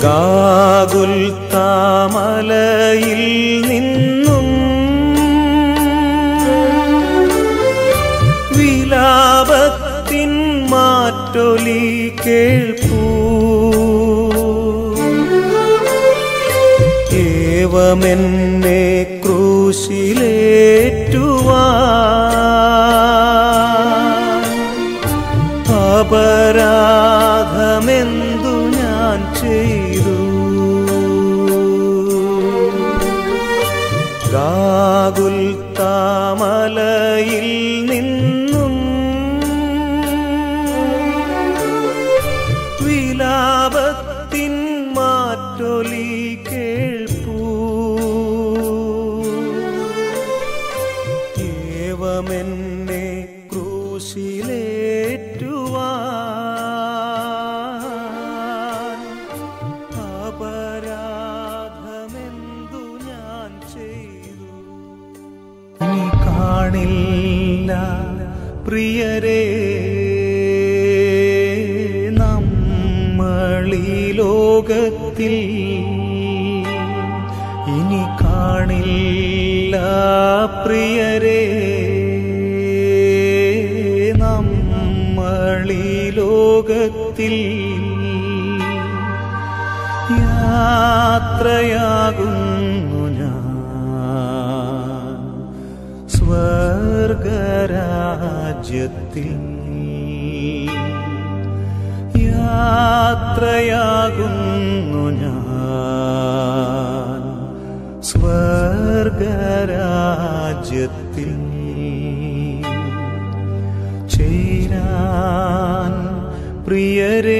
ഗാഗുൽ താമലയിൽ നിന്നും വിലാപത്തിൻ മാറ്റൊലി കേൾപ്പൂ ഏവമെന്നെ ക്രൂശിലേറ്റുവാ അപരാധമെന്തു ഞാൻ ചെയ്തു ഗാഗുൽ താമലയിൽ നിന്നും വിലാപത്തിൻ മാറ്റൊലി കേൾപ്പൂ ഏവമെന്നെ ക്രൂശിലേറ്റുവാൻ അപരാധമെന്തു ഞാൻ ചെയ്തു ഇനി കാണില്ല പ്രിയരേ നമ്മളീ ലോകത്തിൽ ഇനി കാണില്ല പ്രിയരേ നമ്മളീ ലോകത്തിൽ യാത്രയാകുന്നു ഞാൻ സ്വർഗരാജ്യത്തിൽ യാത്രയാകുന്നു ഞാൻ സ്വർഗരാജ്യത്തിൽ ചേരാൻ പ്രിയരേ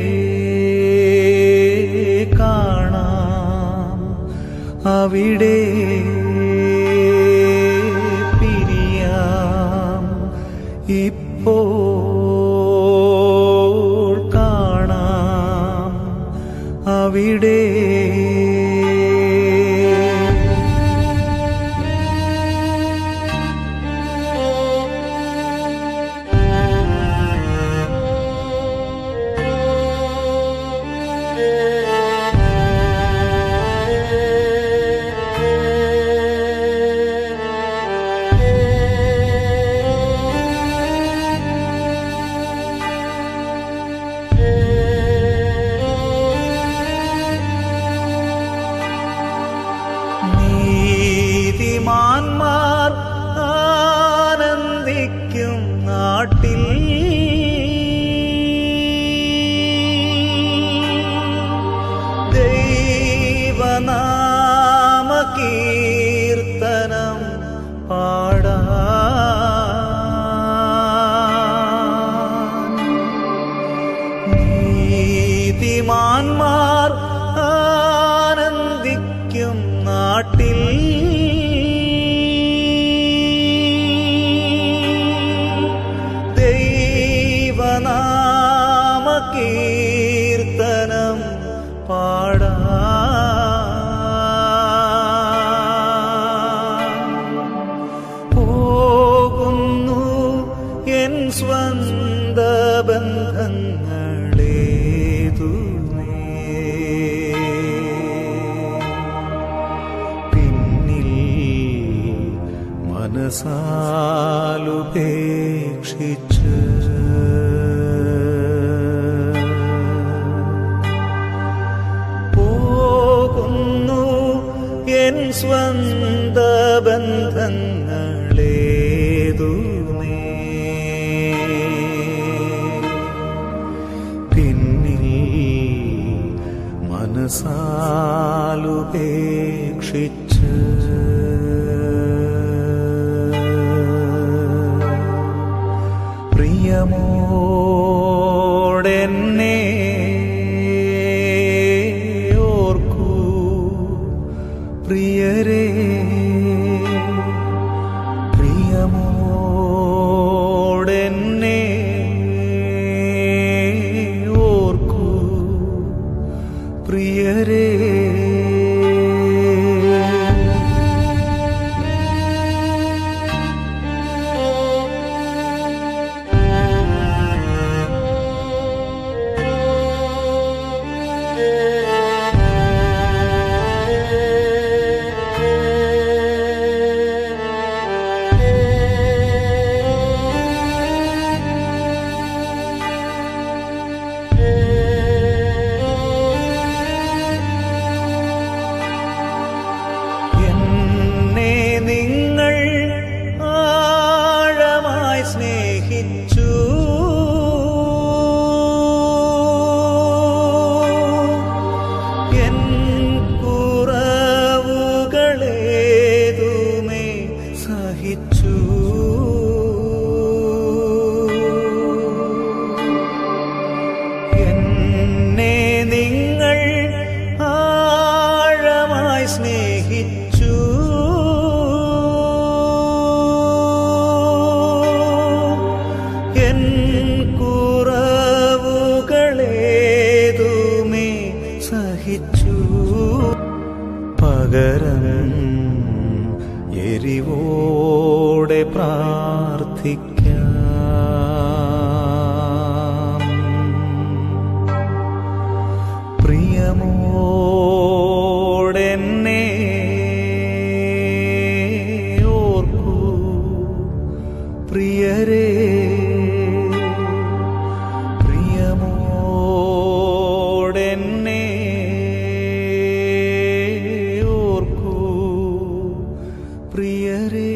കാണാം അവിടെ പിരിയാം ഇപ്പോൾ കാണാം അവിടെ നീതിമാന്മാർ ആനന്ദിക്കും നാട്ടിൽ ദൈവനാമ കീർത്തനം പാടാൻ നീതിമാന്മാർ ആനന്ദിക്കും നാട്ടിൽ ദൈവനാമ കീർത്തനം പാടാൻ പോകുന്നു എൻ സ്വന്ത ബന്ധങ്ങളേതുമേ പിന്നിൽ മനസാലുപേക്ഷിച്ച് പോകുന്നു എൻ സ്വന്ത ബന്ധങ്ങളേതുമേ പിന്നിൽ മനസാലുപേക്ഷിച്ച് പ്രിയമോടെന്നെ ഓർക്കൂ പ്രിയരേ പ്രിയമോടെന്നെ ഓർക്കൂ പ്രിയരേ Thank കരം എരിവോടെ പ്രാർത്ഥിക്കാം പ്രിയമോടെന്നെ ഓർക്കൂ പ്രിയരേ പ്രിയമോടെന്നെ ഓർക്കൂ പ്രിയരേ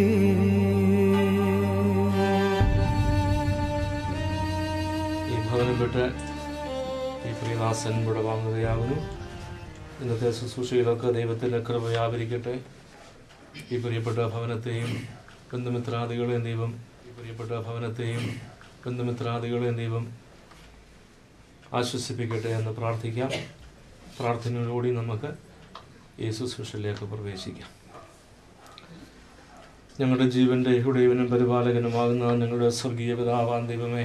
ഈ ഭവനം വിട്ട് ഈ പ്രിയദാസൻ ഇവിടെ വാങ്ങുകയാകുന്നു ഇന്നത്തെ ശുശ്രൂഷയിലൊക്കെ ദൈവത്തിൻ്റെ കൃപ വ്യാപരിക്കട്ടെ ഈ പ്രിയപ്പെട്ട ഭവനത്തെയും ബന്ധുമിത്രാദികളെയും ദൈവം ഈ പ്രിയപ്പെട്ട ഭവനത്തെയും ബന്ധുമിത്രാദികളെയും ദൈവം ആശ്വസിപ്പിക്കട്ടെ എന്ന് പ്രാർത്ഥിക്കാം പ്രാർത്ഥനയോടുകൂടി നമുക്ക് ഈ ശുശ്രൂഷയിലേക്ക് പ്രവേശിക്കാം ഞങ്ങളുടെ ജീവന്റെ ഹുടയവനും പരിപാലകനുമാകുന്ന ഞങ്ങളുടെ സ്വർഗീയ പിതാവാൻ ദൈവമേ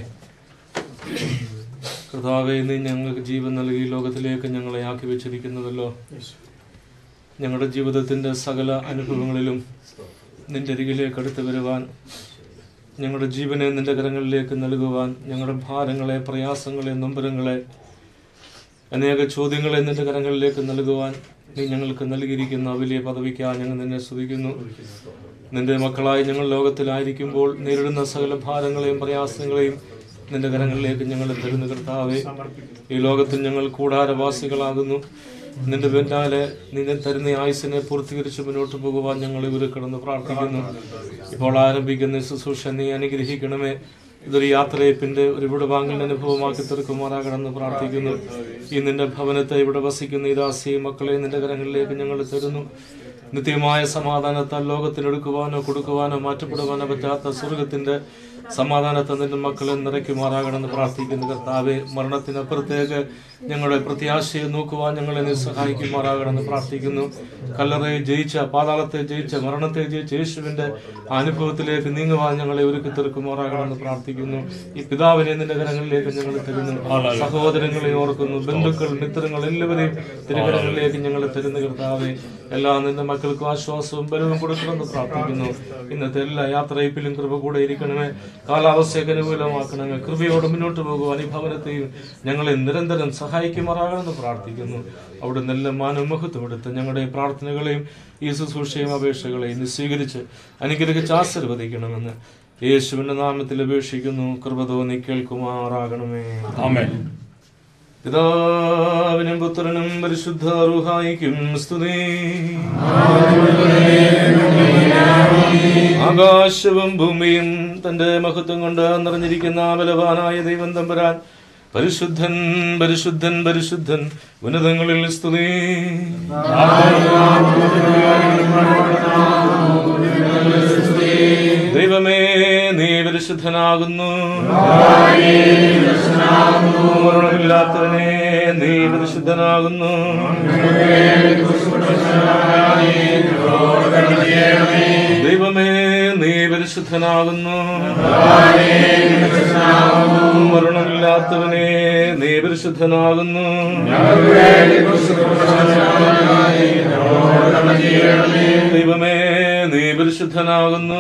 കർത്താവെ നീ ഞങ്ങൾക്ക് ജീവൻ നൽകി ലോകത്തിലേക്ക് ഞങ്ങളെ ആക്കി വെച്ചിരിക്കുന്നതല്ലോ ഞങ്ങളുടെ ജീവിതത്തിൻ്റെ സകല അനുഭവങ്ങളിലും നിന്റെ അരികിലേക്ക് അടുത്ത് വരുവാൻ ഞങ്ങളുടെ ജീവനെ നിന്റെ കരങ്ങളിലേക്ക് നൽകുവാൻ ഞങ്ങളുടെ ഭാരങ്ങളെ പ്രയാസങ്ങളെ നൊമ്പരങ്ങളെ അനേക ചോദ്യങ്ങളെ നിന്റെ കരങ്ങളിലേക്ക് നൽകുവാൻ നീ ഞങ്ങൾക്ക് നൽകിയിരിക്കുന്ന വലിയ പദവിക്കായി ഞങ്ങൾ നിന്നെ സ്തുതിക്കുന്നു നിന്റെ മക്കളായി ഞങ്ങൾ ലോകത്തിലായിരിക്കുമ്പോൾ നേരിടുന്ന സകല ഭാരങ്ങളെയും പ്രയാസങ്ങളെയും നിന്റെ കരങ്ങളിലേക്ക് ഞങ്ങൾ തരുന്ന കർത്താവെ ഈ ലോകത്തിൽ ഞങ്ങൾ കൂടാരവാസികളാകുന്നു നിന്റെ പിന്നാലെ നിന്നെ തരുന്ന ആയുസിനെ പൂർത്തീകരിച്ച് മുന്നോട്ട് പോകുവാൻ ഞങ്ങൾ ഇവരെ കിടന്ന് പ്രാർത്ഥിക്കുന്നു ഇപ്പോൾ ആരംഭിക്കുന്ന ഈ ശുശ്രൂഷ നീ അനുഗ്രഹിക്കണമേ ഇതൊരു യാത്രയപ്പിന്റെ ഒരു ഇവിടെ വാങ്ങൽ അനുഭവമാക്കി തീർക്കുമാറാകണമെന്ന് പ്രാർത്ഥിക്കുന്നു ഈ നിന്റെ ഭവനത്തെ ഇവിടെ വസിക്കുന്ന ഈ ദാസിയെ മക്കളെ നിന്റെ കരങ്ങളിലേക്ക് ഞങ്ങൾ തരുന്നു നിത്യമായ സമാധാനത്താൽ ലോകത്തിലെടുക്കുവാനോ കൊടുക്കുവാനോ മാറ്റപ്പെടുവാനോ പറ്റാത്ത സ്വർഗത്തിന്റെ സമാധാനത്തെ നിന്റെ മക്കളെ നിറയ്ക്കുമാറാകണമെന്ന് പ്രാർത്ഥിക്കുന്നു കർത്താവെ മരണത്തിനപ്പുറത്തേക്ക് ഞങ്ങളുടെ പ്രത്യാശയെ നോക്കുവാൻ ഞങ്ങളെ നീ സഹായിക്കുമാറാകണമെന്ന് പ്രാർത്ഥിക്കുന്നു കല്ലറയെ ജയിച്ച പാതാളത്തെ ജയിച്ച മരണത്തെ ജയിച്ച യേശുവിന്റെ അനുഭവത്തിലേക്ക് നീങ്ങുവാൻ ഞങ്ങളെ ഒരുക്കി തീർക്കുമാറാകണമെന്ന് പ്രാർത്ഥിക്കുന്നു ഈ പിതാവിനെ നിന്റെ കരങ്ങളിലേക്ക് ഞങ്ങൾ തരുന്നു സഹോദരങ്ങളെ ഓർക്കുന്നു ബന്ധുക്കൾ മിത്രങ്ങൾ എല്ലാവരെയും തിരുകരങ്ങളിലേക്ക് ഞങ്ങൾ തരുന്ന കർത്താവെ എല്ലാ നിന്റെ മക്കൾക്കും ആശ്വാസവും ബലവും കൊടുക്കണമെന്ന് പ്രാർത്ഥിക്കുന്നു ഇന്നത്തെ എല്ലാ യാത്രയപ്പിലും കൃപ കൂടെ ഇരിക്കണമേ കാലാവസ്ഥയൊക്കെ അനുകൂലമാക്കണമേ കൃപയോട് മുന്നോട്ട് പോകുവാൻ ഈ ഭവനത്തെയും ഞങ്ങളെ നിരന്തരം സഹായിക്കുമാറാകണമെന്ന് പ്രാർത്ഥിക്കുന്നു അവിടെ നല്ല മാനമഹത്വം എടുത്ത് ഞങ്ങളുടെ പ്രാർത്ഥനകളെയും ഈ ശുശ്രൂഷയും അപേക്ഷകളെയും നീ സ്വീകരിച്ച് അനുഗ്രഹിച്ച് ആശീർവദിക്കണമെന്ന് യേശുവിന്റെ നാമത്തിൽ അപേക്ഷിക്കുന്നു കൃപ തോന്നി കേൾക്കുമാറാകണമേ പിതാവിനും പുത്രനും പരിശുദ്ധ റുഹായിക്കും സ്തുതി ആകാശവും ഭൂമിയും തന്റെ മഹത്വം കൊണ്ട് നിറഞ്ഞിരിക്കുന്ന ബലവാനായ ദൈവം തമ്പുരാൻ പരിശുദ്ധൻ പരിശുദ്ധൻ പരിശുദ്ധൻ ഉന്നതങ്ങളിൽ സ്തുതി ദൈവമേ നീ പരിശുദ്ധനാകുന്നു മരണമില്ലാത്തവനെ നീ പരിശുദ്ധനാകുന്നു ദൈവമേ നീ പരിശുദ്ധനാകുന്നു മരണമില്ലാത്തവനെ നീ പരിശുദ്ധനാകുന്നു ദൈവമേ നീ പരിശുദ്ധനാകുന്നു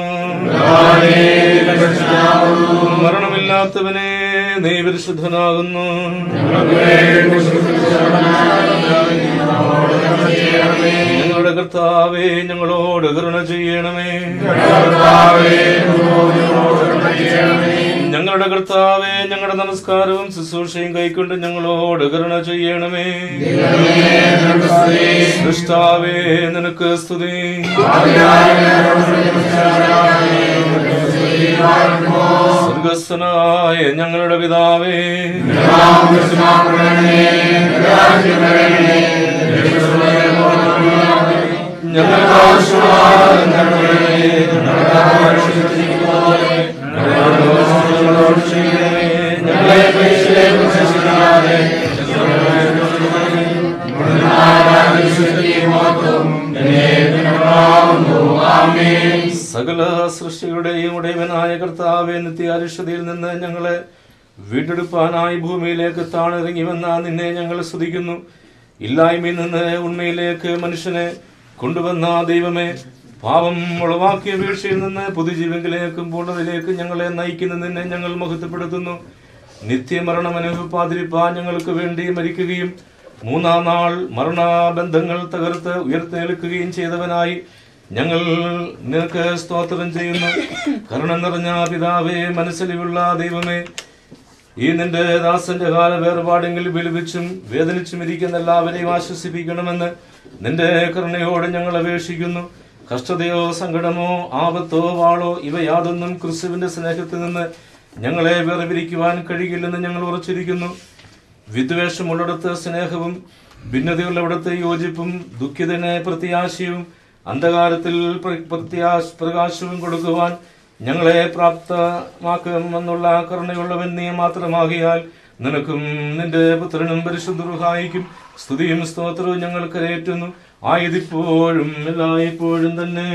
മരണമില്ലാത്തവനെ നീ പരിശുദ്ധനാകുന്നു ഞങ്ങളുടെ കർത്താവേ ഞങ്ങളോട് കരുണ ചെയ്യണമേ ഞങ്ങളുടെ കർത്താവേ ഞങ്ങളുടെ നമസ്കാരവും ശുശ്രൂഷയും കൈക്കൊണ്ട് ഞങ്ങളോട് കരുണ ചെയ്യണമേ സൃഷ്ടാവേ നിനക്ക് സ്തുതി സ്വർഗസ്ഥനായ ഞങ്ങളുടെ പിതാവേ ഞങ്ങൾക്ക് ആവശ്യമായ ഞങ്ങളെ പരീക്ഷയിലേക്ക് പ്രവേശിപ്പിക്കാതെ സകല സൃഷ്ടികളുടെയും ഉടയവനായ കർത്താവെ നിത്യാരിഷതയിൽ നിന്ന് ഞങ്ങളെ വീണ്ടെടുപ്പാനായി ഭൂമിയിലേക്ക് താണിറങ്ങി വന്ന നിന്നെ ഞങ്ങൾ സ്തുതിക്കുന്നു ഇല്ലായ്മയിൽ നിന്ന് ഉണ്മയിലേക്ക് മനുഷ്യനെ കൊണ്ടുവന്ന ദൈവമേ പാപം ഉളവാക്കിയ വീഴ്ചയിൽ നിന്ന് പുതുജീവങ്കിലേക്കും പൂർണ്ണതയിലേക്കും ഞങ്ങളെ നയിക്കുന്ന നിന്നെ ഞങ്ങൾ മഹത്വപ്പെടുത്തുന്നു നിത്യമരണം അനുഭവിപ്പാതിരിപ്പാൻ ഞങ്ങൾക്ക് വേണ്ടി മരിക്കുകയും മൂന്നാം നാൾ മരണബന്ധങ്ങൾ തകർത്ത് ഉയർത്തെഴുക്കുകയും ചെയ്തവനായി ഞങ്ങൾ നിനക്ക് സ്തോത്രം ചെയ്യുന്നു കരുണ നിറഞ്ഞ പിതാവേ മനസ്സിലുള്ള ദൈവമേ ഈ നിന്റെ ദാസന്റെ കാല വേർപാടെങ്കിൽ വിലപിച്ചും വേദനിച്ചും ഇരിക്കുന്ന എല്ലാവരെയും ആശ്വസിപ്പിക്കണമെന്ന് നിന്റെ കരുണയോട് ഞങ്ങൾ അപേക്ഷിക്കുന്നു കഷ്ടതയോ സങ്കടമോ ആപത്തോ വാളോ ഇവ യാതൊന്നും ക്രിസ്തുവിന്റെ സ്നേഹത്തിൽ നിന്ന് ഞങ്ങളെ വേർപിരിക്കുവാൻ കഴിയില്ലെന്ന് ഞങ്ങൾ ഉറച്ചിരിക്കുന്നു വിദ്വേഷമുള്ളിടത്ത് സ്നേഹവും ഭിന്നതയുള്ളിടത്ത് യോജിപ്പും ദുഃഖിതന് പ്രത്യാശയും അന്ധകാരത്തിൽ പ്ര- പ്രത്യാശ പ്രകാശവും കൊടുക്കുവാൻ ഞങ്ങളെ പ്രാപ്തമാക്കുമെന്നുള്ള കരുണയുള്ളവൻ നീ മാത്രമാകിയാൽ നിനക്കും നിന്റെ പുത്രനും പരിശുദ്ധ സ്തുതിയും സ്തോത്രവും ഞങ്ങൾ കരയേറ്റുന്നു ആയതിപ്പോഴും എല്ലായ്പ്പോഴും തന്നെ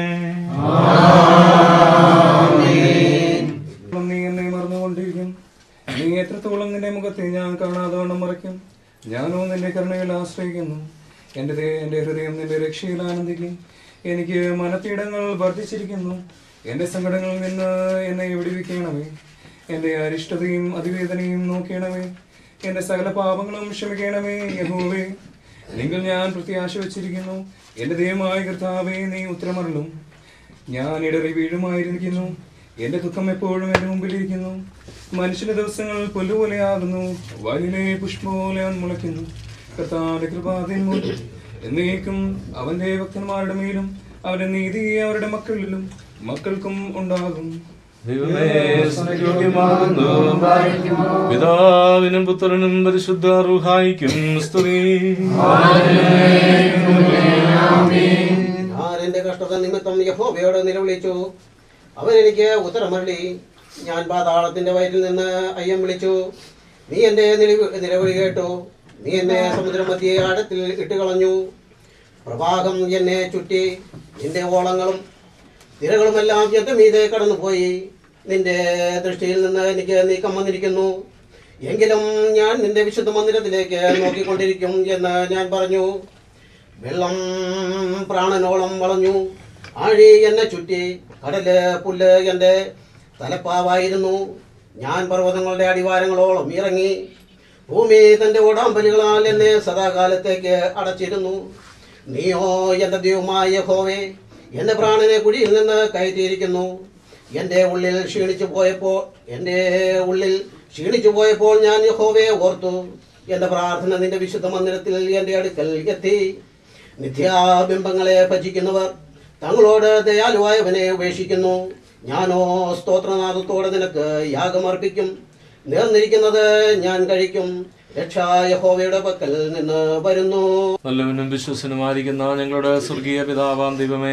നീ എന്നെ മറന്നുകൊണ്ടിരിക്കും നീ എത്രത്തോളം നിന്റെ മുഖത്തെ ഞാൻ കാണാതെ വണ്ണം മറയ്ക്കും ഞാനോ നിന്റെ കരുണയിൽ ആശ്രയിക്കുന്നു എൻ്റെ ദേ- എൻ്റെ ഹൃദയം നിന്റെ രക്ഷയിൽ ആനന്ദിക്കും എനിക്ക് മനപ്പീഠങ്ങൾ വർദ്ധിച്ചിരിക്കുന്നു എൻ്റെ സങ്കടങ്ങളിൽ നിന്ന് എന്നെ വിടുവിക്കണമേ എൻ്റെ അരിഷ്ടതയും അതിവേദനയും നോക്കണമേ എൻ്റെ സകല പാപങ്ങളും ക്ഷമിക്കണമേ യഹോവേ നിങ്ങൾ ഞാൻ പ്രത്യാശ വച്ചിരിക്കുന്നു എൻ്റെ ദൈവമായ കർത്താവേ നീ ഉത്തരമറലും ഞാൻ ഇടറി വീഴുമായിരിക്കുന്നു എന്റെ ദുഃഖം എപ്പോഴും എന്റെ മുമ്പിലിരിക്കുന്നു മനുഷ്യന്റെ ദിവസങ്ങൾ പുല്ലുപോലെയാകുന്നു വയലിലെ പുഷ്പം പോലെ അവൻ മുളയ്ക്കുന്നു കർത്താവിന്റെ കൃപാതിൻ മൂലം എന്നേക്കും അവന്റെ ഭക്തന്മാരുടെ മേലും അവന്റെ നീതി അവരുടെ മക്കളിലും മക്കൾക്കും ഉണ്ടാകും ദൈവമേ സ്തുതിയോഗ്യമാകുന്നു പിതാവിനും പുത്രനും പരിശുദ്ധ റുഹായിക്കും സ്തുതി ഞാൻ എന്റെ കഷ്ടത നിമിത്തം യഹോവയോട് നിലവിളിച്ചു അവൻ എനിക്ക് ഉത്തരമരളി ഞാൻ പാതാളത്തിന്റെ വയറ്റിൽ നിന്ന് അയ്യം വിളിച്ചു നീ എന്റെ നിലവി- നിലവിളി കേട്ടു നീ എന്നെ സമുദ്രമധ്യേ ആഴത്തിൽ ഇട്ടുകളഞ്ഞു പ്രവാഹം എന്നെ ചുറ്റി നിന്റെ ഓളങ്ങളും തിരകളുമെല്ലാം എന്റെ മീതെ കടന്നുപോയി നിന്റെ ദൃഷ്ടിയിൽ നിന്ന് എനിക്ക് നീക്കം വന്നിരിക്കുന്നു എങ്കിലും ഞാൻ നിന്റെ വിശുദ്ധ മന്ദിരത്തിലേക്ക് നോക്കിക്കൊണ്ടിരിക്കും എന്ന് ഞാൻ പറഞ്ഞു വെള്ളം പ്രാണനോളം വളഞ്ഞു ആഴി എന്നെ ചുറ്റി കടല് പുല്ല് എൻ്റെ തലപ്പാവായിരുന്നു ഞാൻ പർവ്വതങ്ങളുടെ അടിവാരങ്ങളോളം ഇറങ്ങി ഭൂമി തൻ്റെ ഓടാമ്പലുകളാൽ എന്നെ സദാകാലത്തേക്ക് അടച്ചിരുന്നു നീയോ എൻ്റെ ദൈവമായ ഹോവേ എൻ്റെ പ്രാണനെ കുഴിയിൽ നിന്ന് കയറ്റിയിരിക്കുന്നു എൻ്റെ ഉള്ളിൽ ക്ഷീണിച്ചു പോയപ്പോൾ എൻ്റെ ഉള്ളിൽ ക്ഷീണിച്ചു പോയപ്പോൾ ഞാൻ യഹോവയെ ഓർത്തു എൻ്റെ പ്രാർത്ഥന നിന്റെ വിശുദ്ധ മന്ദിരത്തിൽ എൻ്റെ അടുക്കൽ എത്തി നിത്യാബിംബങ്ങളെ ഭജിക്കുന്നവർ തങ്ങളോട് ദയാലുവായവനെ ഉപേക്ഷിക്കുന്നു ഞാനോ സ്തോത്രനാഥത്തോടെ നിനക്ക് യാഗമർപ്പിക്കും നേർന്നിരിക്കുന്നത് ഞാൻ കഴിക്കും രക്ഷാ യഹോവയുടെ പക്കൽ നിന്ന് വരുന്നു നല്ലവനും വിശ്വസനുമായിരിക്കുന്ന ഞങ്ങളുടെ സ്വർഗീയ പിതാവാം ദൈവമേ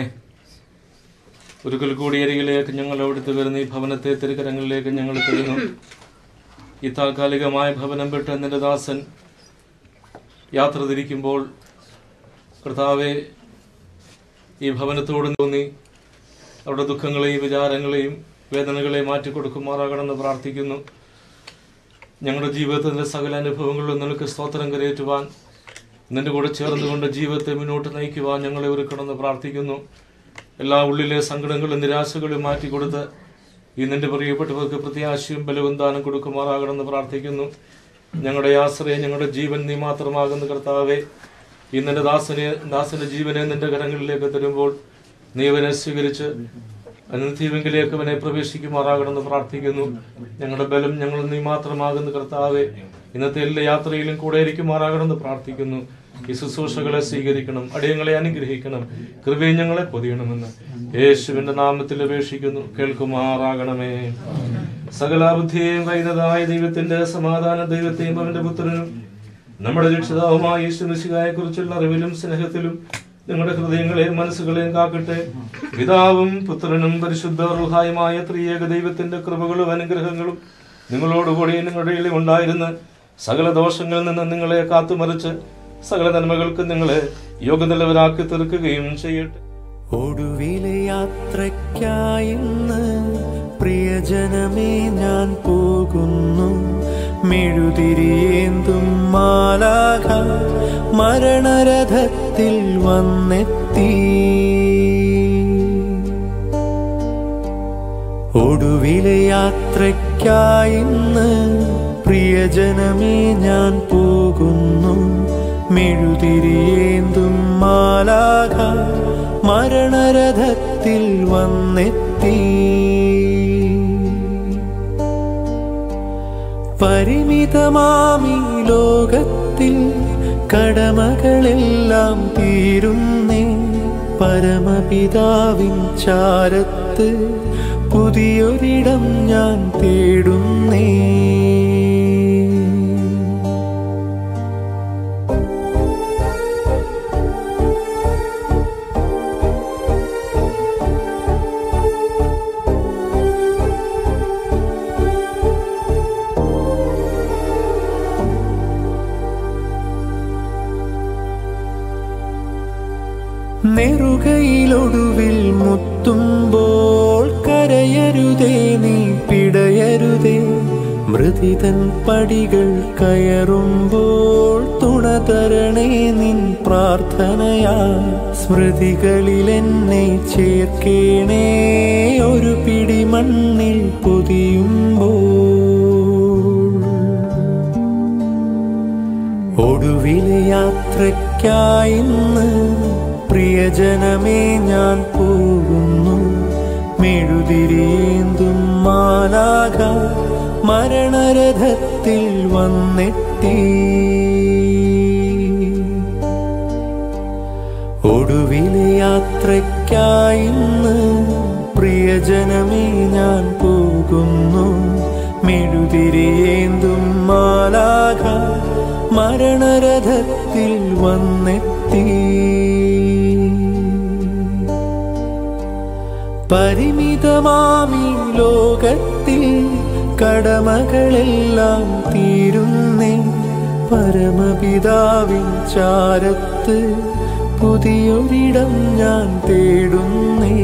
ഒരിക്കൽ കൂടി അരികിലേക്ക് ഞങ്ങൾ അവിടുത്തെ വരുന്ന ഈ ഭവനത്തെ തിരുക്കരങ്ങളിലേക്ക് ഞങ്ങൾ തരുന്നു ഈ താൽക്കാലികമായ ഭവനം വിട്ട് നിന്റെ ദാസൻ യാത്ര തിരിക്കുമ്പോൾ കർത്താവെ ഈ ഭവനത്തോട് തോന്നി അവരുടെ ദുഃഖങ്ങളെയും വിചാരങ്ങളെയും വേദനകളെയും മാറ്റിക്കൊടുക്കുമാറാകണമെന്ന് പ്രാർത്ഥിക്കുന്നു ഞങ്ങളുടെ ജീവിതത്തിൻ്റെ സകല അനുഭവങ്ങളിലും നിനക്ക് സ്തോത്രം കരയേറ്റുവാൻ നിന്റെ കൂടെ ചേർന്നുകൊണ്ട് ജീവിതത്തെ മുന്നോട്ട് നയിക്കുവാൻ ഞങ്ങളെ ഒരുക്കണമെന്ന് പ്രാർത്ഥിക്കുന്നു എല്ലാ ഉള്ളിലെ സങ്കടങ്ങളും നിരാശകളും മാറ്റിക്കൊടുത്ത് ഈ നിന്റെ പ്രിയപ്പെട്ടവർക്ക് പ്രത്യാശയും ബലവും ദാനം കൊടുക്കുമാറാകണമെന്ന് പ്രാർത്ഥിക്കുന്നു ഞങ്ങളുടെ ആശ്രയം ഞങ്ങളുടെ ജീവൻ നീ മാത്രമാകുന്ന കർത്താവെ ഈ നിന്റെ ദാസനെ ദാസന്റെ ജീവനെ നിന്റെ കരങ്ങളിലേക്ക് തരുമ്പോൾ നീ അവനെ സ്വീകരിച്ച് അനന്ത്യവെങ്കിലേക്ക് അവനെ പ്രവേശിക്കുമാറാകണമെന്ന് പ്രാർത്ഥിക്കുന്നു ഞങ്ങളുടെ ബലം ഞങ്ങൾ നീ മാത്രമാകുന്ന കർത്താവെ ഇന്നത്തെ എല്ലാ യാത്രയിലും കൂടെ ഇരിക്കുമാറാകണമെന്ന് പ്രാർത്ഥിക്കുന്നു ഈ ശുശ്രൂഷകളെ സ്വീകരിക്കണം അടിയങ്ങളെ അനുഗ്രഹിക്കണം കൃപയെ ഞങ്ങളെ പൊതിയണമെന്ന് യേശുവിന്റെ നാമത്തിൽ അപേക്ഷിക്കുന്നു കേൾക്കുമാറാകണമേ സകല ബുദ്ധിയെയും കൈനതായ ദൈവത്തിന്റെ സമാധാന ദൈവത്തെയും അവന്റെ പുത്രനും നമ്മുടെ രക്ഷിതാവുമായ യേശുമിശിഹായെ കുറിച്ചുള്ള അറിവിലും സ്നേഹത്തിലും നിങ്ങളുടെ ഹൃദയങ്ങളെയും മനസ്സുകളെയും കാക്കട്ടെ പിതാവും പുത്രനും പരിശുദ്ധ റുഹായുമായ ത്രിയേക ദൈവത്തിന്റെ കൃപകളും അനുഗ്രഹങ്ങളും നിങ്ങളോടുകൂടി നിങ്ങളുടെ ഇടയിൽ ഉണ്ടായിരുന്ന സകല ദോഷങ്ങളിൽ നിന്ന് നിങ്ങളെ കാത്തുമറിച്ച് സകല നന്മകൾക്ക് നിങ്ങളെ യോഗ്യതലവരാക്കി തീർക്കുകയും ചെയ്യട്ടെ ഒടുവിലെ യാത്രയ്ക്കായിന്ന് പ്രിയജനമേ ഞാൻ പോകുന്നു മെഴുതിരിയേന്തും മാലാഖ മരണരഥത്തിൽ വന്നെത്തി വന്നെത്തി ഒടുവിലെ യാത്രയ്ക്കായിന്ന് പ്രിയജനമേ ഞാൻ പോകുന്നു മെഴുതിരിയേന്തും മാലാഖ മരണരഥത്തിൽ വന്നെത്തി പരിമിതമാമി ലോകത്തിൽ കടമകളെല്ലാം തീരുന്നേ പരമപിതാവിൻ ചാരത്ത് പുതിയൊരിടം ഞാൻ തേടുന്നേ നെറുകയിലൊടുവിൽ മുത്തുമ്പോൾ കരയരുതേ നീ പിടയരുതേ മൃതിതൻ പടികൾ കയറുമ്പോൾ തുണ തരണേ നിൻ പ്രാർത്ഥനയാ സ്മൃതികളിൽ എന്നെ ചേർക്കേണേ ഒരു പിടി മണ്ണിൽ പൊതിയുമ്പോൾ ഒടുവിലെ യാത്രയ്ക്കായിന്ന് പ്രിയജനമേ ഞാൻ പോകുന്നു മെഴുതിരിയേന്തും മാലാക മരണരഥത്തിൽ വന്നെത്തി ഒടുവിലെ യാത്രയ്ക്കായിന്ന് പ്രിയജനമേ ഞാൻ പോകുന്നു മെഴുതിരിയേന്തും മാലാക മരണരഥത്തിൽ വന്നെത്തി പരിമിതമാമി ലോകത്തിൽ കടമകളെല്ലാം തീരുന്നേ പരമപിതാവിൻ ചാരത്ത് പുതിയൊരിടം ഞാൻ തേടുന്നേ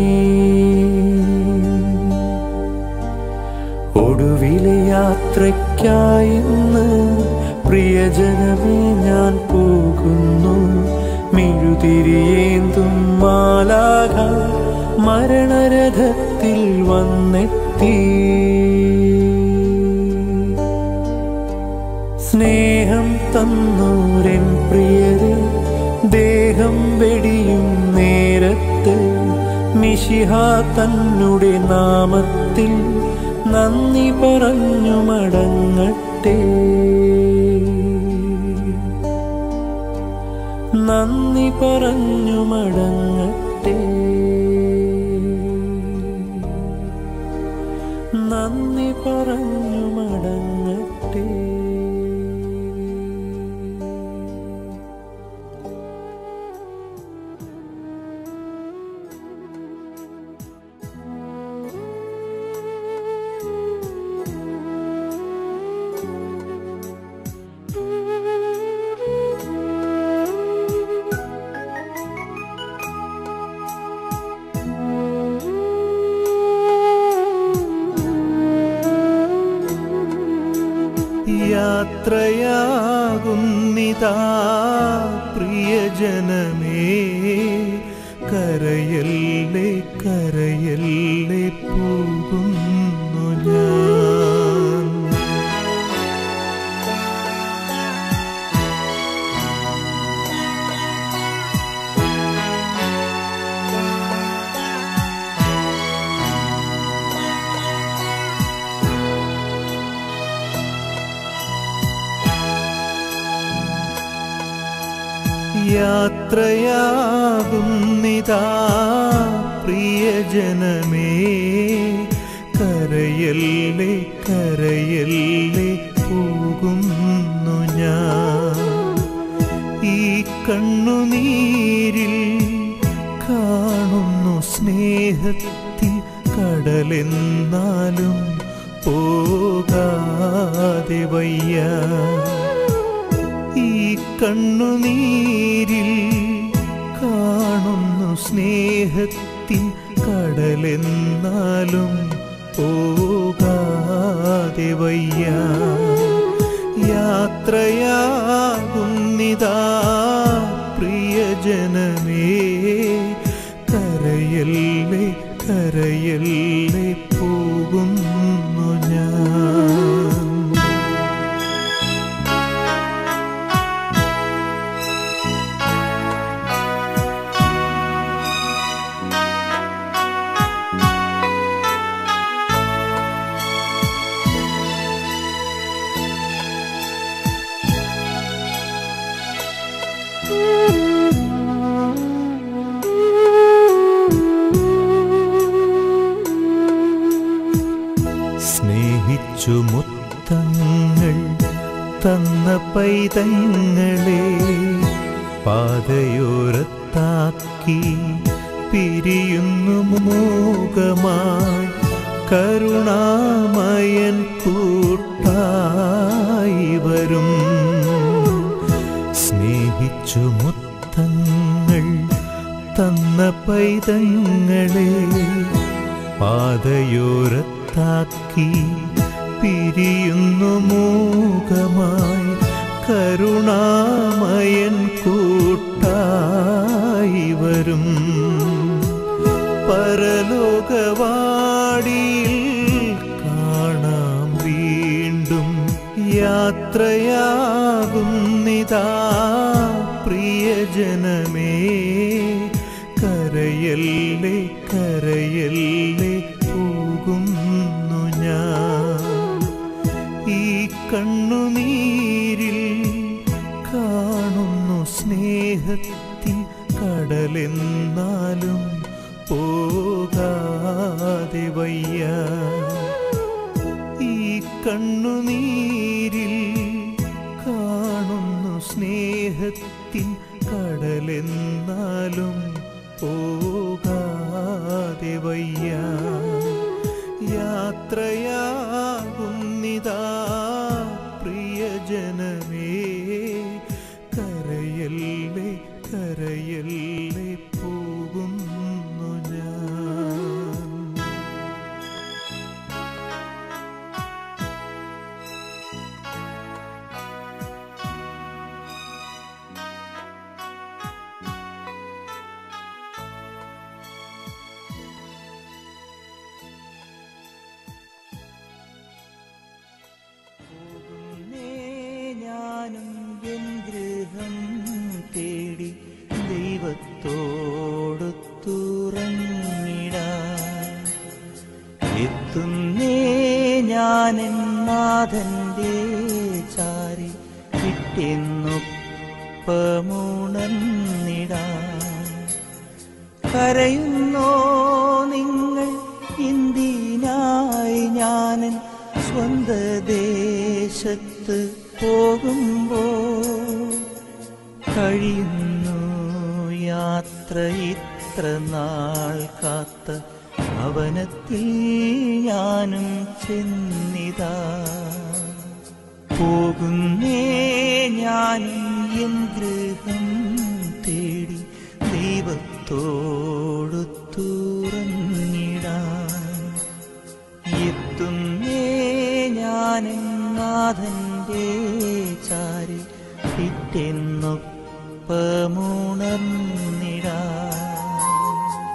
ഒടുവിലെ യാത്രയ്ക്കായിന്ന് പ്രിയജനമേ ഞാൻ പോകുന്നു മെഴുതിരിയേന്തും മാലാക മരണരഥത്തിൽ വന്നെത്തി സ്നേഹം തന്നോരൻ പ്രിയരെ ദേഹം വെടിയും നേരത്ത് മിശിഹ തന്നുടെ നാമത്തിൽ നന്ദി പറഞ്ഞു മടങ്ങട്ടെ നന്ദി പറഞ്ഞു മടങ്ങട്ടെ നന്ദി പറഞ്ഞു മടങ്ങട്ടെ യാത്രയാകുന്നിതാ പ്രിയജനമേ കരയല്ലേ കരയല്ലേ പോകുന്നു ഞാൻ യാത്രയാകുന്നിതാ പ്രിയജനമേ കരയല്ലേ കരയല്ലേ പോകുന്നു ഞാൻ ഈ കണ്ണുനീരിൽ കാണുന്നു സ്നേഹത്തിൽ കടലെന്നാലും പോകാതെ വയ്യ ഈ കണ്ണുനീരിൽ കാണുന്നു സ്നേഹത്തിൻ കടലെന്നാലും പോകാതെ വയ്യ യാത്രയാകുന്നിതാ പ്രിയജനമേ കരയല്ലേ കരയല്ലേ പോകുന്നു ഞാൻ സ്നേഹിച്ചു മുത്തങ്ങൾ തന്ന പൈതങ്ങളെ പാതയോരത്താക്കി പിരിയുന്നു മൂകമായി കരുണാമയൻ കൂട്ടായി വരും സ്നേഹിച്ചു മുത്തങ്ങൾ തന്ന പൈതങ്ങളെ പാതയോരത്താക്കി പിരിയുന്നു മൂകമായി കരുണാമയൻ കൂട്ടായി വരും പരലോകവാടിയിൽ കാണാം വീണ്ടും യാത്രയാകുന്നിതാ പ്രിയജനമേ കരയല്ലേ കരയല്ലേ പോകുന്നു ഞാൻ ഈ കണ്ണുനീരിൽ കാണുന്നു സ്നേഹത്തിൻ കടലെന്നാലും പോകാതെ വയ്യ ഈ കണ്ണുനീരിൽ കാണുന്നു സ്നേഹത്തിൻ കടലെന്നാലും പോകാതെ വയ്യ യാത്രയാകുന്നിതാ പ്രിയജനമേ കരയല്ലേ കരയല്ലേ പോകുന്നു ഞാൻ പോകുന്നേ ഞാനും എൻ ഗൃഹം തേടി ദൈവത്തോടു തുറന്നിടാൻ എത്തുന്നേ ഞാൻ നാഥന്റെ ചാരി കിട്ടിയെന്നൊപ്പമുണർന്നിടാൻ കരയുന്നോ നിങ്ങൾ ഇന്ത്യനായി ഞാനൻ സ്വന്ത ദേശത്ത് പോകുമ്പോ കഴിയുന്നു യാത്ര ഇത്ര നാൾ കാത്ത ഭവനത്തിൽ ഞാനും ചെന്നിതാ പോകുന്നേ ഞാനും എൻ ഗൃഹം തേടി ദൈവത്തോടു തുറന്നിടാൻ എത്തുന്നേ ഞാൻ നാഥന്റെ ചാരി പിറ്റെന്നൊപ്പമുണർന്നിടാൻ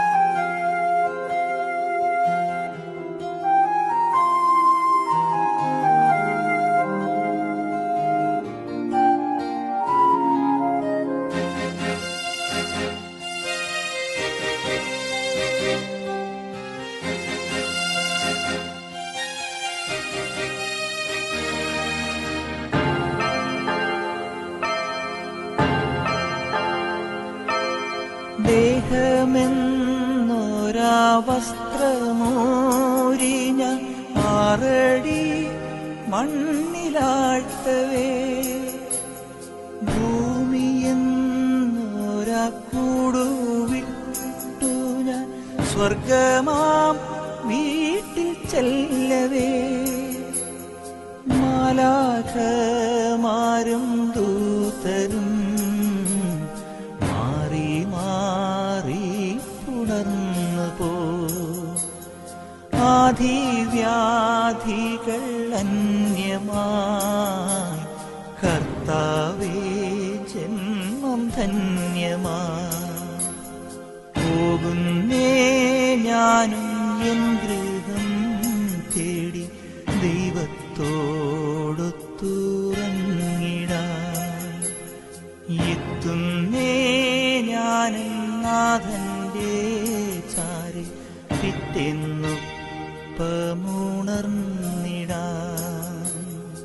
ദേഹമെന്നൊരാ വസ്ത്രമൂരി ഞാൻ ആറടി മണ്ണിലാഴ്ത്തവേ ഭൂമിയെന്നൊരാ കൂടുവിട്ടു ഞാൻ സ്വർഗമാം വീട്ടിൽ ചെല്ലവേ മാലാഖമാരും ദൂതരും മാറി മാറി പുണർന്നു പോ ആധിവ്യാധികൾ അന്യമായി കർത്താവേ ജന്മം ധന്യ ധന്യമാ പോകുന്നേ ഞാനും എൻ ഗൃഹം തേടി ദൈവത്തോടൊത്തുറങ്ങിടാൻ എത്തുന്നേ ഞാനും നാഥന്റെ ചാരി പിറ്റെന്നുപ്പമുണർന്നിടാൻ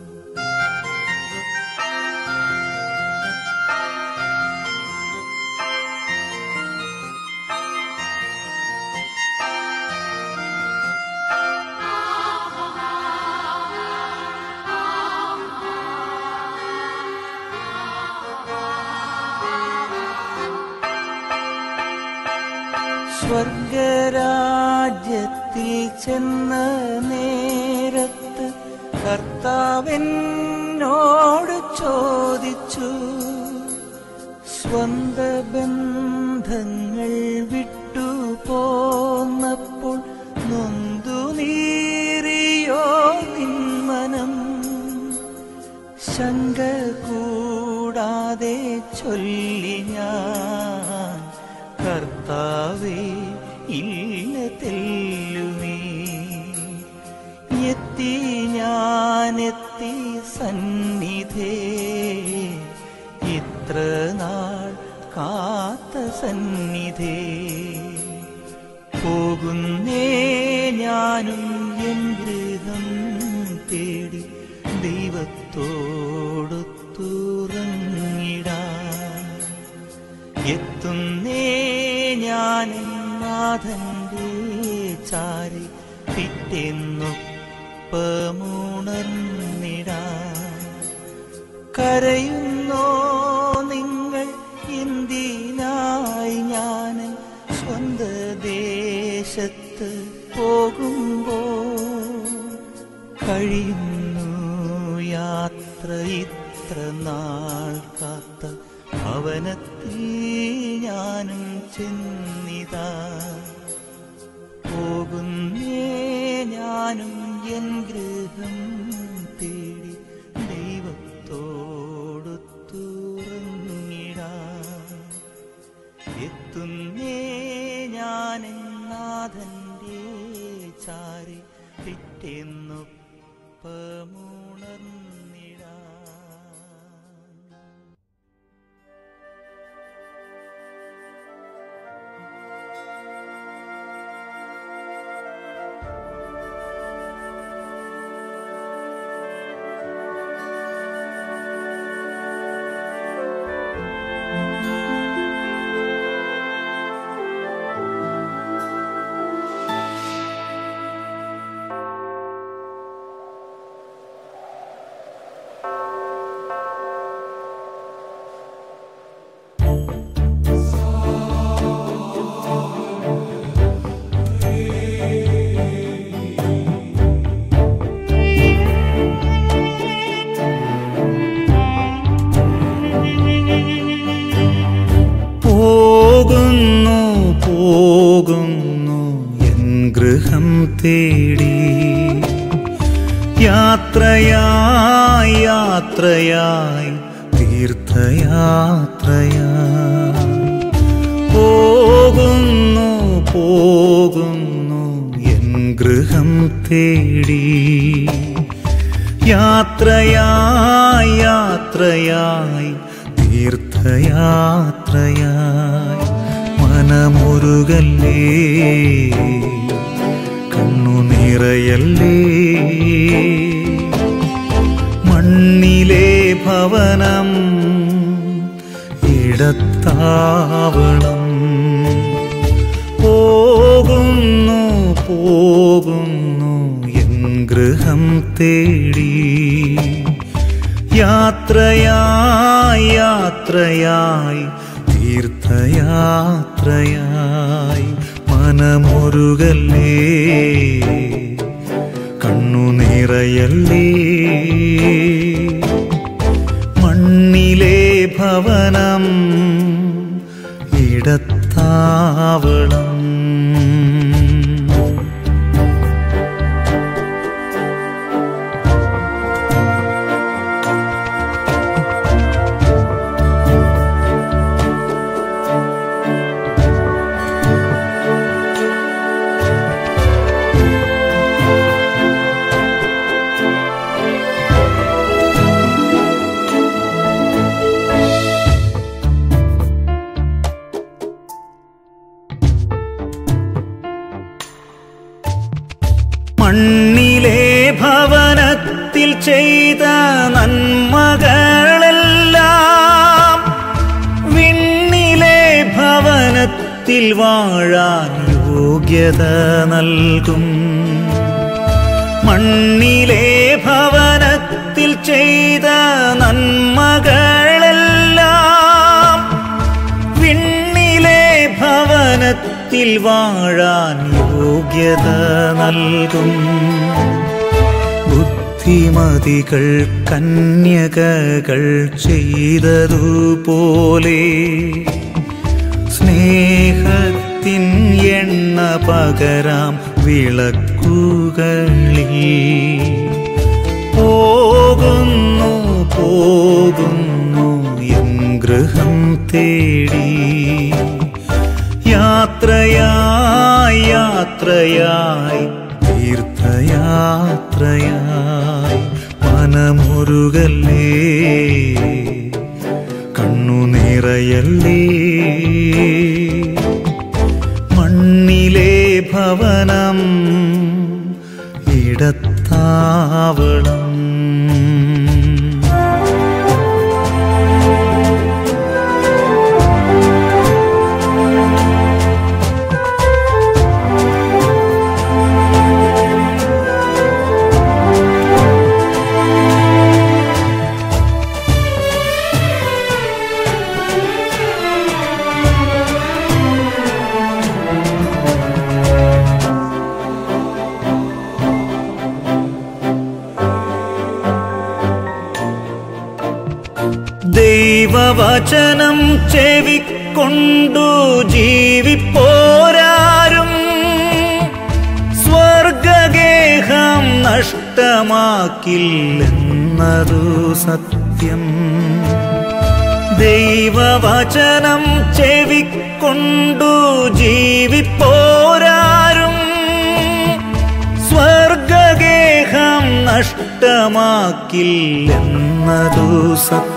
സ്വർഗരാജ്യത്തിൽ ചെന്ന നേരത്ത് കർത്താവെന്നോട് ചോദിച്ചു സ്വന്ത ബന്ധങ്ങൾ വിട്ടു പോന്നപ്പോൾ നൊന്തു നീറിയോ നിന്മനം ശങ്ക കൂടാതെ ചൊല്ലി ഞാൻ കർത്താവേ ഇല്ല തെല്ലുമേ എത്തി ഞാനെത്തി സന്നിധേ ഇത്ര നാൾ കാത്ത സന്നിധേ പോകുന്നേ ഞാനും എൻ ഗൃഹം തേടി ദൈവത്തോടൊത്തുറങ്ങിടാൻ എത്തുന്നേ ഞാൻ നാഥന്റെ ചാരി പിറ്റെന്നൊപ്പമുണർന്നിടാൻ കരയുന്നോ നിങ്ങൾ എന്തിനായി ഞാൻ സ്വന്ത ദേശത്ത് പോകുമ്പോ കഴിയുന്നു യാത്ര ഇത്ര നാൾ കാത്ത ഭവനത്തിൽ ഞാനും ചെന്നിതാ പോകുന്നേ ഞാനും എൻ ഗൃഹം തേടി ദൈവത്തോടൊത്തുറങ്ങിടാൻ എത്തുന്നേ ഞാൻ നാഥന്റെ ചാരി പിറ്റെന്നൊപ്പമുണർന്നിടാൻ പോകുന്നു പോകുന്നു എൻ ഗൃഹം തേടി യാത്രയായി യാത്രയായി തീർത്ഥയാത്രയായി പോകുന്നു പോകുന്നു എൻ ഗൃഹം തേടി യാത്രയായി യാത്രയായി തീർത്ഥയാത്രയായി മനമുരുകല്ലേ കണ്ണു നിറയല്ലേ മണ്ണിലെ ഭവനം ഇടത്താവളം പോകുന്നു പോകുന്നു എൻ ഗൃഹം തേടി യാത്രയായി യാത്രയായി തീർത്ഥയാത്രയായി മനമുരുകല്ലേ കണ്ണു നിറയല്ലേ മണ്ണിലെ ഭവനം ഇടത്താവളം ചെയ്ത നന്മകളെല്ലാം വിണ്ണിലെ ഭവനത്തിൽ വാഴാൻ യോഗ്യത നൽകും മണ്ണിലെ ഭവനത്തിൽ ചെയ്ത നന്മകളെല്ലാം വിണ്ണിലെ ഭവനത്തിൽ വാഴാൻ യോഗ്യത നൽകും ബുദ്ധിമതികൾ കന്യകകൾ ചെയ്തതുപോലെ സ്നേഹത്തിൻ എണ്ണ പകരാം വിളക്കുകളിൽ പോകുന്നു പോകുന്നു എൻ ഗൃഹം തേടി യാത്രയായി യാത്രയായി തീർത്ഥയാത്രയായി മനമുരുകല്ലേ കണ്ണു നിറയല്ലേ മണ്ണിലെ ഭവനം ഇടത്താവളം ദൈവവചനം ചെവിക്കൊണ്ടു ജീവിപ്പോരാരും സ്വർഗഗേഹം നഷ്ടമാക്കില്ലെന്നതു സത്യം ദൈവവചനം ചെവിക്കൊണ്ടു ജീവിപ്പോരാരും സ്വർഗഗേഹം നഷ്ടമാക്കില്ലെന്നതു സത്യം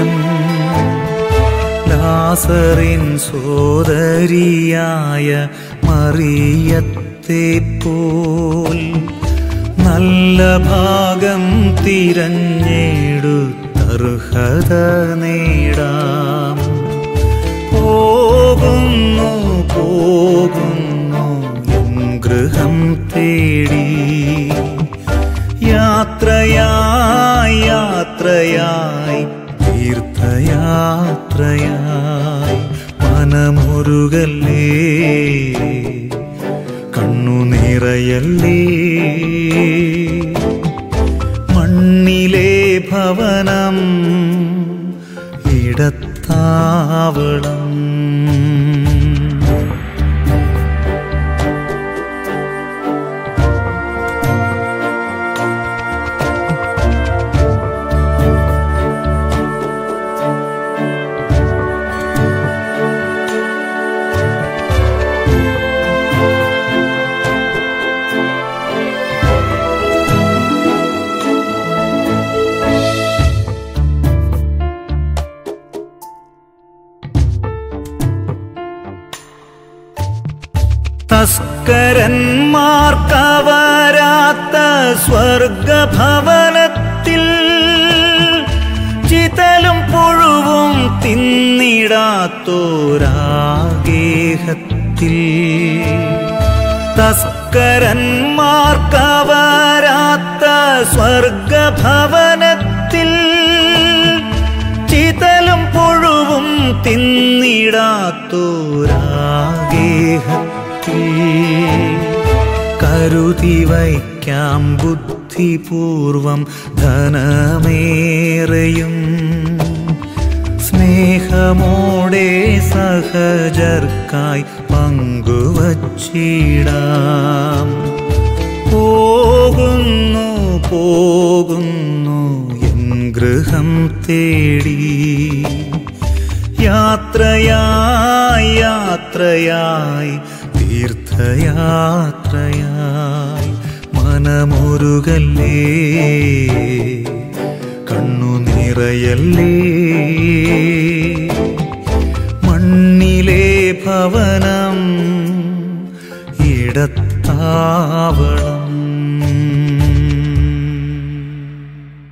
ലാസറിൻ സോദരിയായ മറിയത്തെ പോൽ നല്ല ഭാഗം തിരഞ്ഞെടുത്തർഹത നേടാം പോകുന്നു പോകുന്നു എൻ ഗൃഹം തേടി യാത്രയായി യാത്രയായി തീർത്ഥയാത്രയായി മനമുരുകല്ലേ കണ്ണു നിറയല്ലേ മണ്ണിലെ ഭവനം ഇടത്താവളം തസ്കരന്മാർക്കവരാത്ത സ്വർഗഭവനത്തിൽ ചിതലും പുഴുവും തിന്നിടാത്തോരാഗേഹത്തിൽ തസ്കരന്മാർക്കവരാത്ത സ്വർഗഭവനത്തിൽ ചിതലും പുഴുവും തിന്നിടാത്തോരാഗേഹത്തിൽ കരുതി വയ്ക്കാം ബുദ്ധിപൂർവം ധനമേറെയും സ്നേഹമോടെ സഹജർക്കായി പങ്കുവച്ചിടാം പോകുന്നു പോകുന്നു എൻ ഗൃഹം തേടി യാത്രയായി യാത്രയായി തീർത്ഥയാത്രയായി മനമുരുകല്ലേ കണ്ണു നിറയല്ലേ മണ്ണിലെ ഭവനം ഇടത്താവളം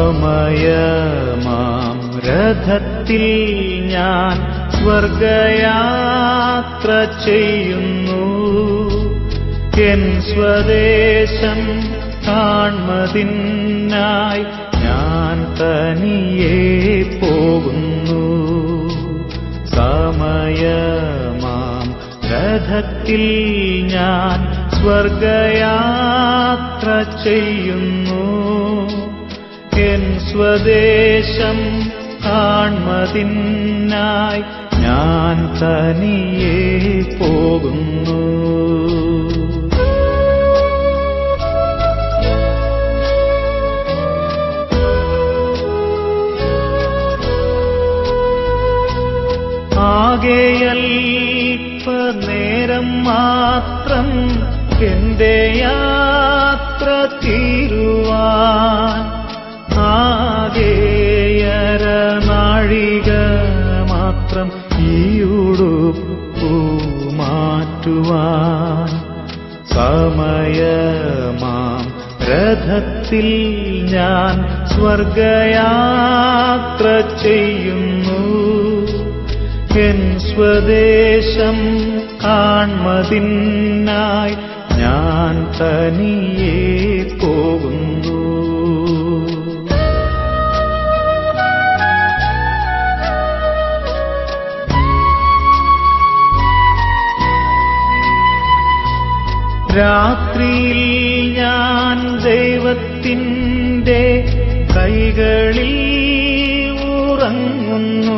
സമയമാം രഥത്തിൽ ഞാൻ സ്വർഗയാത്ര ചെയ്യുന്നു എൻ സ്വദേശം കാൺമതിനായി ഞാൻ തനിയെ പോകുന്നു സമയമാം രഥത്തിൽ ഞാൻ സ്വർഗയാത്ര ചെയ്യുന്നു എൻ സ്വദേശം കാൺമതിനായി ഞാൻ തനിയെ പോകുന്നു ആകെയൽപ്പ നേരം മാത്രം എന്റെ യാത്ര തീരുവാൻ ആകെയര നാഴിക മാത്രം ഈയുടുപ്പു മാറ്റുവാൻ സമയമാം രഥത്തിൽ ഞാൻ സ്വർഗയാത്ര ചെയ്യുന്നു എൻ സ്വദേശം കാൺമതിനായി ഞാൻ തനിയെ പോകുന്നു രാത്രിയിൽ ഞാൻ ദൈവത്തിൻ്റെ കൈകളിൽ ഉറങ്ങുന്നു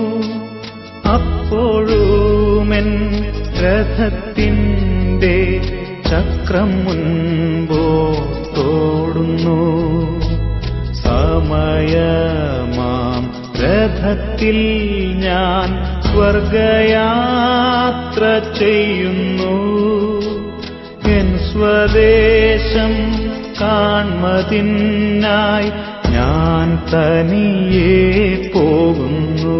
അപ്പോഴുമെൻ രഥത്തിൻ്റെ ചക്രം മുൻപോട്ടോടുന്നു സമയമാം രഥത്തിൽ ഞാൻ സ്വർഗയാത്ര ചെയ്യുന്നു എൻ സ്വദേശം കാൺമതിനായി ഞാൻ തനിയെ പോകുന്നു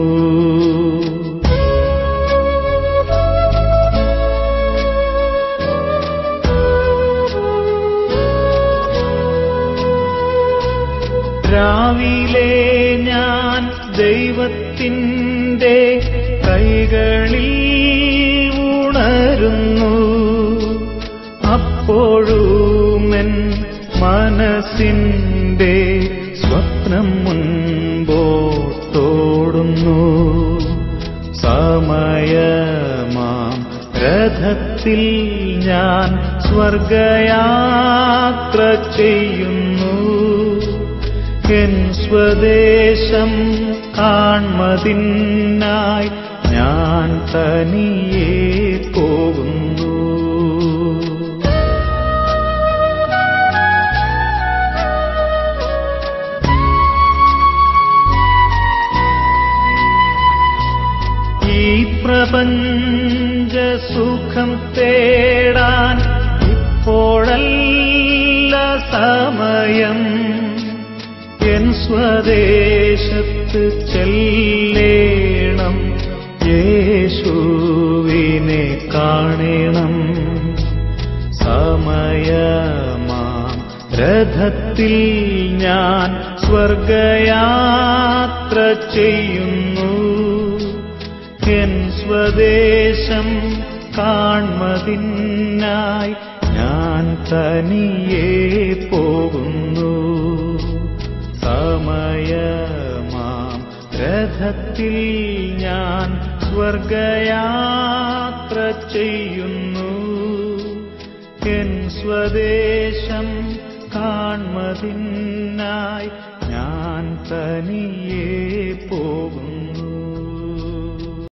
രാവിലെ ഞാൻ ദൈവത്തിൻ്റെ കൈകളിൽ ഉണരുന്നു അപ്പോഴുമെൻ മനസ്സിൻ്റെ സ്വപ്നം മുൻപോട്ടോടുന്നു സമയമാം രഥത്തിൽ ഞാൻ സ്വർഗയാത്ര ചെയ്യുന്നു എൻ സ്വദേശം കാൺമതിനായി ഞാൻ തനിയെ പോകുന്നു ഈ പ്രപഞ്ച സുഖം തേടാൻ ഇപ്പോഴല്ല സമയം എൻ സ്വദേശത്ത് ചെല്ലേണം യേശുവിനെ കാണണം സമയമാം രഥത്തിൽ ഞാൻ സ്വർഗയാത്ര ചെയ്യുന്നു എൻ സ്വദേശം കാൺമതിനായി ഞാൻ തനിയെ പോകുന്നു സമയമാം രഥത്തിൽ ഞാൻ സ്വർഗയാത്ര ചെയ്യുന്നു എൻ സ്വദേശം കാൺമതിനായി ഞാൻ തനിയെ പോകുന്നു